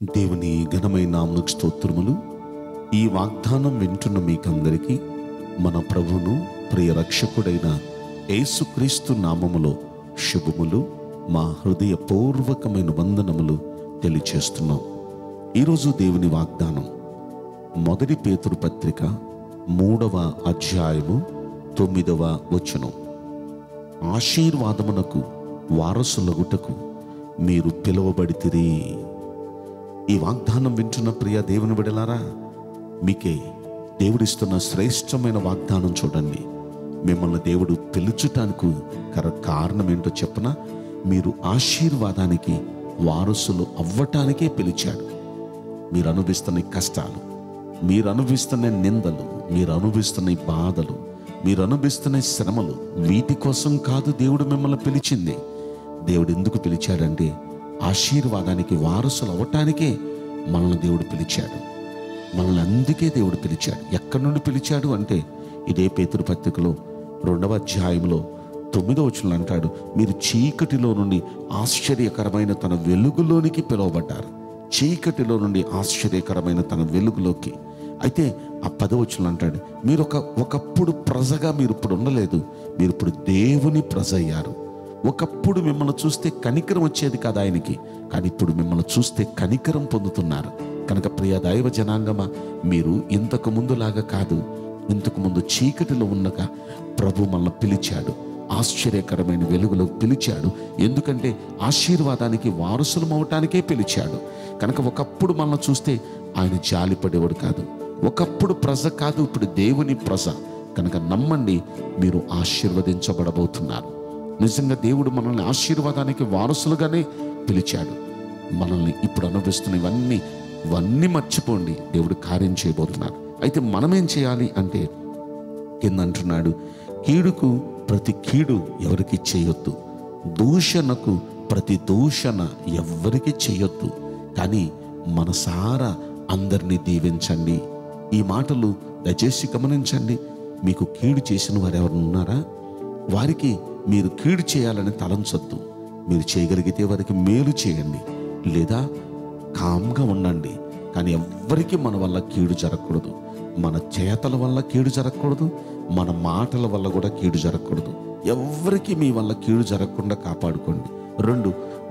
దేవుని ఘనమైన నామకు స్తోత్రములు ఈ వాగ్దానం వింటున్న మీకందరికీ మన ప్రభువును ప్రియ రక్షకుడైన యేసుక్రీస్తు నామములో శుభములు మా హృదయపూర్వకమైన వందనములు తెలియచేస్తున్నాం ఈరోజు దేవుని వాగ్దానం మొదటి పేతురు పత్రిక మూడవ అధ్యాయము తొమ్మిదవ వచనం ఆశీర్వాదమునకు వారసులగుటకు మీరు పిలువబడితిరి ఈ వాగ్దానం వింటున్న ప్రియ దేవుని బిడలారా మీకే దేవుడిస్తున్న శ్రేష్టమైన వాగ్దానం చూడండి మిమ్మల్ని దేవుడు పిలుచుటానికి కర కారణం ఏంటో చెప్పన మీరు ఆశీర్వాదానికి వారసులు అవ్వటానికే పిలిచాడు మీరు అనుభవిస్తున్న ఈ కష్టాలు మీరు అనుభవిస్తున్న నిందలు మీరు అనుభవిస్తున్న ఈ బాధలు మీరు అనుభవిస్తున్న ఈ శ్రమలు వీటి కోసం కాదు దేవుడు మిమ్మల్ని పిలిచింది దేవుడు ఎందుకు పిలిచాడంటే ఆశీర్వాదానికి వారసులు అవ్వటానికే మనల్ని దేవుడు పిలిచాడు మనల్ని అందుకే దేవుడు పిలిచాడు ఎక్కడి నుండి పిలిచాడు అంటే ఇదే పేతురు పత్రికలో రెండవ అధ్యాయంలో తొమ్మిదో వచనం అంటాడు మీరు చీకటిలో నుండి ఆశ్చర్యకరమైన తన వెలుగులోనికి పిలువబడ్డారు చీకటిలో నుండి ఆశ్చర్యకరమైన తన వెలుగులోకి అయితే ఆ పదవచనం అంటాడు మీరు ఒక ఒకప్పుడు ప్రజగా మీరు ఇప్పుడు ఉండలేదు మీరు ఇప్పుడు దేవుని ప్రజ అయ్యారు ఒకప్పుడు మిమ్మల్ని చూస్తే కనికరం వచ్చేది కాదు ఆయనకి కానీ ఇప్పుడు మిమ్మల్ని చూస్తే కనికరం పొందుతున్నారు కనుక ప్రియ దైవ జనాంగమా మీరు ఇంతకు ముందులాగా కాదు ఇంతకు ముందు చీకటిలో ఉండగా ప్రభు మనల్ని పిలిచాడు ఆశ్చర్యకరమైన వెలుగులో పిలిచాడు ఎందుకంటే ఆశీర్వాదానికి వారసులం అవటానికే పిలిచాడు కనుక ఒకప్పుడు మనల్ని చూస్తే ఆయన జాలిపడేవాడు కాదు ఒకప్పుడు ప్రజ కాదు ఇప్పుడు దేవుని ప్రజ కనుక నమ్మండి మీరు ఆశీర్వదించబడబోతున్నారు నిజంగా దేవుడు మనల్ని ఆశీర్వాదానికి వారసులుగానే పిలిచాడు మనల్ని ఇప్పుడు అనుభవిస్తున్న ఇవన్నీ ఇవన్నీ మర్చిపోండి దేవుడు కార్యం చేయబోతున్నారు అయితే మనమేం చేయాలి అంటే కింద అంటున్నాడు కీడుకు ప్రతి కీడు ఎవరికి చేయొద్దు దూషణకు ప్రతి దూషణ ఎవ్వరికి చేయొద్దు కానీ మనసారా అందరినీ దీవించండి ఈ మాటలు దయచేసి గమనించండి మీకు కీడు చేసిన వారు ఎవరు ఉన్నారా వారికి మీరు కీడు చేయాలని తలంచొద్దు మీరు చేయగలిగితే వారికి మేలు చేయండి లేదా కామ్గా ఉండండి కానీ ఎవ్వరికీ మన వల్ల కీడు జరగకూడదు మన చేతల వల్ల కీడు జరగకూడదు మన మాటల వల్ల కూడా కీడు జరగకూడదు ఎవ్వరికి మీ వల్ల కీడు జరగకుండా కాపాడుకోండి రెండు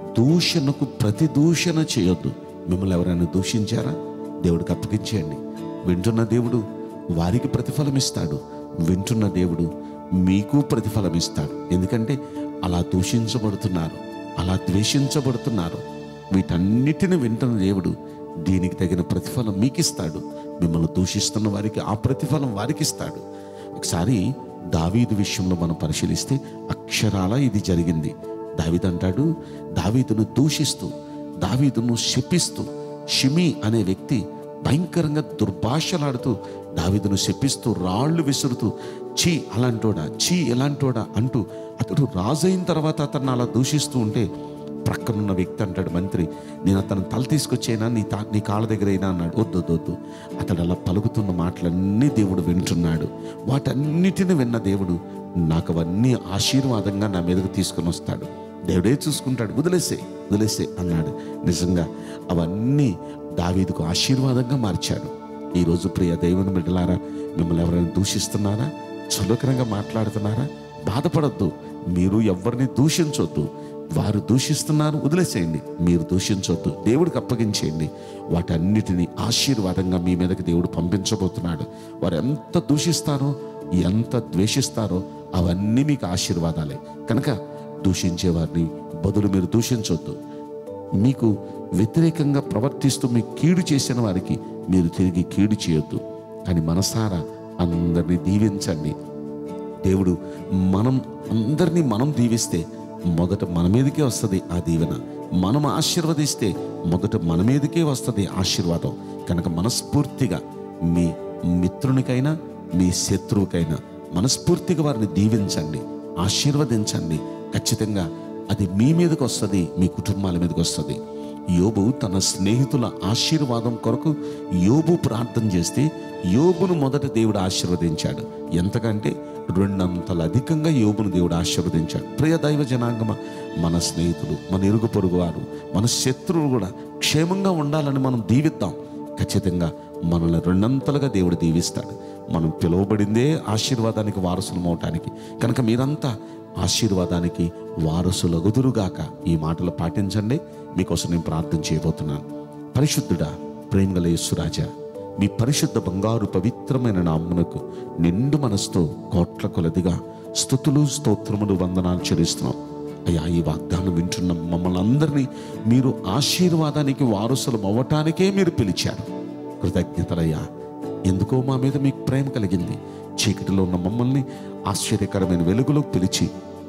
దూషణకు ప్రతి దూషణ చేయొద్దు మిమ్మల్ని ఎవరైనా దూషించారా దేవుడికి అప్పగించేయండి వింటున్న దేవుడు వారికి ప్రతిఫలం ఇస్తాడు వింటున్న దేవుడు మీకు ప్రతిఫలం ఇస్తాడు ఎందుకంటే అలా దూషించబడుతున్నారు అలా ద్వేషించబడుతున్నారు వీటన్నిటిని వింటున్న దేవుడు దీనికి తగిన ప్రతిఫలం మీకు ఇస్తాడు మిమ్మల్ని దూషిస్తున్న వారికి ఆ ప్రతిఫలం వారికి ఇస్తాడు ఒకసారి దావీదు విషయంలో మనం పరిశీలిస్తే అక్షరాల ఇది జరిగింది దావీదు అంటాడు దావీదును దూషిస్తూ దావీదును శపిస్తూ షిమి అనే వ్యక్తి భయంకరంగా దుర్భాషలాడుతూ దావీదును శపిస్తూ రాళ్ళు విసురుతూ చీ అలాంటోడా చీ ఎలాంటోడా అంటూ అతడు రాజైన తర్వాత అతన్ని అలా దూషిస్తూ ఉంటే ప్రక్కనున్న వ్యక్తి అంటాడు మంత్రి నేను అతను తల తీసుకొచ్చేనా నీ తా నీ కాళ్ళ దగ్గర అయినా అన్నాడు వద్దు వద్దు వద్దు అతడు అలా పలుకుతున్న మాటలన్నీ దేవుడు వింటున్నాడు వాటన్నిటిని విన్న దేవుడు నాకు అవన్నీ ఆశీర్వాదంగా నా మీదకు తీసుకొని వస్తాడు దేవుడే చూసుకుంటాడు వదిలేసే వదిలేసే అన్నాడు నిజంగా అవన్నీ దావీదుకు ఆశీర్వాదంగా మార్చాడు ఈరోజు ప్రియ దేవుని బిడ్డలారా మిమ్మల్ని ఎవరైనా దూషిస్తున్నారా చులకనంగా మాట్లాడుతున్నారా బాధపడద్దు మీరు ఎవరిని దూషించొద్దు వారు దూషిస్తున్నారు వదిలేసేయండి మీరు దూషించొద్దు దేవుడికి అప్పగించేయండి వాటన్నిటిని ఆశీర్వాదంగా మీ మీదకి దేవుడు పంపించబోతున్నాడు వారు ఎంత దూషిస్తారో ఎంత ద్వేషిస్తారో అవన్నీ మీకు ఆశీర్వాదాలే కనుక దూషించే వారిని బదులు మీరు దూషించొద్దు మీకు వ్యతిరేకంగా ప్రవర్తిస్తూ మీకు కీడు చేసిన వారికి మీరు తిరిగి కీడు చేయొద్దు కానీ మనసారా అందరినీ దీవించండి దేవుడు మనం అందరినీ మనం దీవిస్తే మొదట మన మీదకే వస్తుంది ఆ దీవెన మనం ఆశీర్వదిస్తే మొదట మన మీదకే వస్తుంది ఆశీర్వాదం కనుక మనస్ఫూర్తిగా మీ మిత్రునికైనా మీ శత్రువుకైనా మనస్ఫూర్తిగా వారిని దీవించండి ఆశీర్వదించండి ఖచ్చితంగా అది మీ మీదకి వస్తుంది మీ కుటుంబాల మీదకి వస్తుంది యోబు తన స్నేహితుల ఆశీర్వాదం కొరకు యోబు ప్రార్థన చేస్తే యోబును మొదట దేవుడు ఆశీర్వదించాడు ఎంతకంటే రెండంతలు అధికంగా యోబును దేవుడు ఆశీర్వదించాడు ప్రియ దైవ జనాంగమ మన స్నేహితులు మన ఇరుగు పొరుగు వారు మన శత్రువులు కూడా క్షేమంగా ఉండాలని మనం దీవిద్దాం ఖచ్చితంగా మనల్ని రెండంతలుగా దేవుడు దీవిస్తాడు మనం పిలువబడిందే ఆశీర్వాదానికి వారసులం అవటానికి కనుక మీరంతా ఆశీర్వాదానికి వారసులగుదురుగాక ఈ మాటలు పాటించండి మీకోసం నేను ప్రార్థన చేయబోతున్నాను పరిశుద్ధుడా ప్రేమగల యేసురాజా మీ పరిశుద్ధ బంగారు పవిత్రమైన నామ్మునకు నిండు మనసుతో కోట్ల కొలదిగా స్థుతులు స్తోత్రములు వందనాలు చెల్లిస్తున్నాం అయ్యా ఈ వాగ్దానం వింటున్న మమ్మల్ని అందరినీ మీరు ఆశీర్వాదానికి వారసులం అవ్వటానికే మీరు పిలిచారు కృతజ్ఞతలయ్యా ఎందుకో మా మీద మీకు ప్రేమ కలిగింది చీకటిలో ఉన్న మమ్మల్ని ఆశ్చర్యకరమైన వెలుగులోకి పిలిచి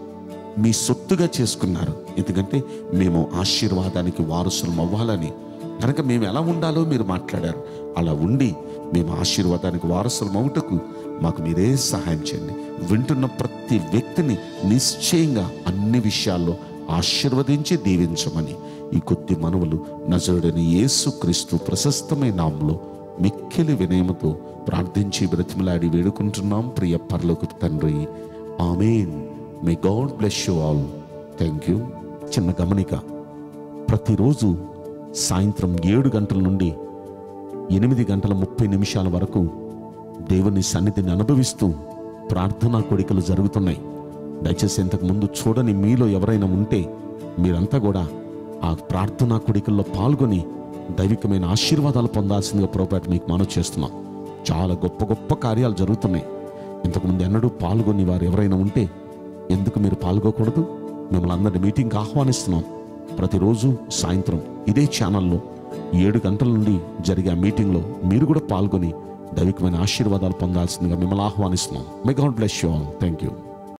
మీ సొత్తుగా చేసుకున్నారు ఎందుకంటే మేము ఆశీర్వాదానికి వారసులం అవ్వాలని కనుక మేము ఎలా ఉండాలో మీరు మాట్లాడారు అలా ఉండి మేము ఆశీర్వాదానికి వారసులం అవుటకు మాకు మీరే సహాయం చేయండి వింటున్న ప్రతి వ్యక్తిని నిశ్చయంగా అన్ని విషయాల్లో ఆశీర్వదించి దీవించమని ఈ కొద్ది మనవులు నజరుడని యేసు క్రీస్తు ప్రశస్తమైన నామంలో మిక్కిలి వినయముతో ప్రార్థించి బ్రతిమలాడి వేడుకుంటున్నాం ప్రియ పరలోకి తండ్రి amen may God bless you all thank you చిన్న గమనిక ప్రతిరోజు సాయంత్రం ఏడు గంటల నుండి ఎనిమిది గంటల ముప్పై నిమిషాల వరకు దేవుని సన్నిధిని అనుభవిస్తూ ప్రార్థనా కోడికలు జరుగుతున్నాయి దయచేసి ఇంతకు ముందు చూడని మీలో ఎవరైనా ఉంటే మీరంతా కూడా ఆ ప్రార్థనా కోడికల్లో పాల్గొని దైవికమైన ఆశీర్వాదాలు పొందాల్సిందిగా పొరపాటు మీకు మనవి చేస్తున్నాం చాలా గొప్ప గొప్ప కార్యాలు జరుగుతున్నాయి ఇంతకుముందు ఎన్నడూ పాల్గొని వారు ఎవరైనా ఉంటే ఎందుకు మీరు పాల్గొకూడదు మిమ్మల్ని అందరి మీటింగ్కి ఆహ్వానిస్తున్నాం ప్రతిరోజు సాయంత్రం ఇదే ఛానల్లో ఏడు గంటల నుండి జరిగే ఆ మీటింగ్లో మీరు కూడా పాల్గొని దైవికమైన ఆశీర్వాదాలు పొందాల్సిందిగా మిమ్మల్ని ఆహ్వానిస్తున్నాం may God bless you all thank you